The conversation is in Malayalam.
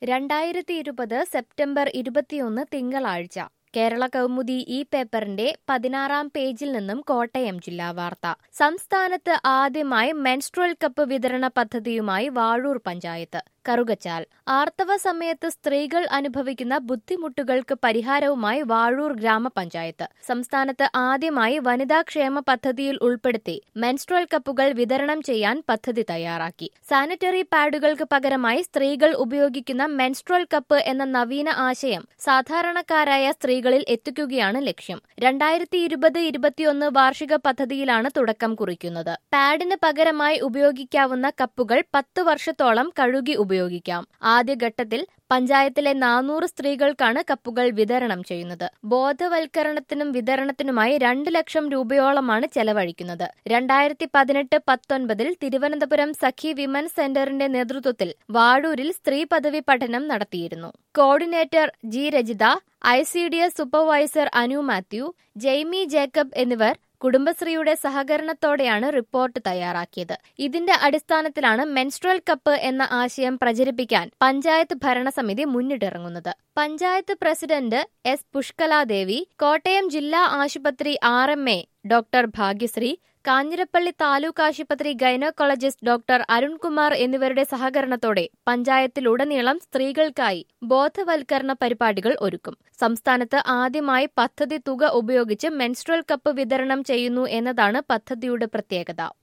രണ്ടായിരത്തി ഇരുപത് സെപ്റ്റംബർ ഇരുപത്തിയൊന്ന് തിങ്കളാഴ്ച കേരള കൗമുദി ഈ പേപ്പറിന്റെ പതിനാറാം പേജിൽ നിന്നും കോട്ടയം ജില്ലാ വാർത്ത സംസ്ഥാനത്ത് ആദ്യമായി മെൻസ്ട്രൽ കപ്പ് വിതരണ പദ്ധതിയുമായി വാഴൂർ പഞ്ചായത്ത് കറുകച്ചാൽ ആർത്തവ സമയത്ത് സ്ത്രീകൾ അനുഭവിക്കുന്ന ബുദ്ധിമുട്ടുകൾക്ക് പരിഹാരവുമായി വാഴൂർ ഗ്രാമപഞ്ചായത്ത് സംസ്ഥാനത്ത് ആദ്യമായി വനിതാ ക്ഷേമ പദ്ധതിയിൽ ഉൾപ്പെടുത്തി മെൻസ്ട്രൽ കപ്പുകൾ വിതരണം ചെയ്യാൻ പദ്ധതി തയ്യാറാക്കി സാനിറ്ററി പാഡുകൾക്ക് പകരമായി സ്ത്രീകൾ ഉപയോഗിക്കുന്ന മെൻസ്ട്രൽ കപ്പ് എന്ന നവീന ആശയം സാധാരണക്കാരായ സ്ത്രീകളിൽ എത്തിക്കുകയാണ് ലക്ഷ്യം രണ്ടായിരത്തി ഇരുപത് ഇരുപത്തിയൊന്ന് വാർഷിക പദ്ധതിയിലാണ് തുടക്കം കുറിക്കുന്നത് പാഡിന് പകരമായി ഉപയോഗിക്കാവുന്ന കപ്പുകൾ പത്ത് വർഷത്തോളം കഴുകി ഉപയോഗിക്കാം ആദ്യഘട്ടത്തിൽ പഞ്ചായത്തിലെ നാനൂറ് സ്ത്രീകൾക്കാണ് കപ്പുകൾ വിതരണം ചെയ്യുന്നത് ബോധവൽക്കരണത്തിനും വിതരണത്തിനുമായി രണ്ട് ലക്ഷം രൂപയോളമാണ് ചെലവഴിക്കുന്നത് രണ്ടായിരത്തി പതിനെട്ട് പത്തൊൻപതിൽ തിരുവനന്തപുരം സഖി വിമൻസ് സെന്ററിന്റെ നേതൃത്വത്തിൽ വാഴൂരിൽ സ്ത്രീ പദവി പഠനം നടത്തിയിരുന്നു coordinator G Rajitha I C D S supervisor Anu Mathew Jaimy Jacob എന്നിവർ കുടുംബശ്രീയുടെ സഹകരണത്തോടെയാണ് റിപ്പോർട്ട് തയ്യാറാക്കിയത് ഇതിന്റെ അടിസ്ഥാനത്തിലാണ് മെൻസ്ട്രൽ കപ്പ് എന്ന ആശയം പ്രചരിപ്പിക്കാൻ പഞ്ചായത്ത് ഭരണസമിതി മുന്നിട്ടിറങ്ങുന്നത് പഞ്ചായത്ത് പ്രസിഡന്റ് എസ് പുഷ്കലാദേവി കോട്ടയം ജില്ലാ ആശുപത്രി R M A doctor Bhagyashree Kanjirappally taluk ആശുപത്രി ഗൈനക്കോളജിസ്റ്റ് ഡോക്ടർ അരുൺകുമാർ എന്നിവരുടെ സഹകരണത്തോടെ പഞ്ചായത്തിലുടനീളം സ്ത്രീകൾക്കായി ബോധവൽക്കരണ പരിപാടികൾ ഒരുക്കും സംസ്ഥാനത്ത് ആദ്യമായി പദ്ധതി തുക ഉപയോഗിച്ച് മെൻസ്ട്രൽ കപ്പ് വിതരണം ചെയ്യുന്നു എന്നതാണ് പദ്ധതിയുടെ പ്രത്യേകത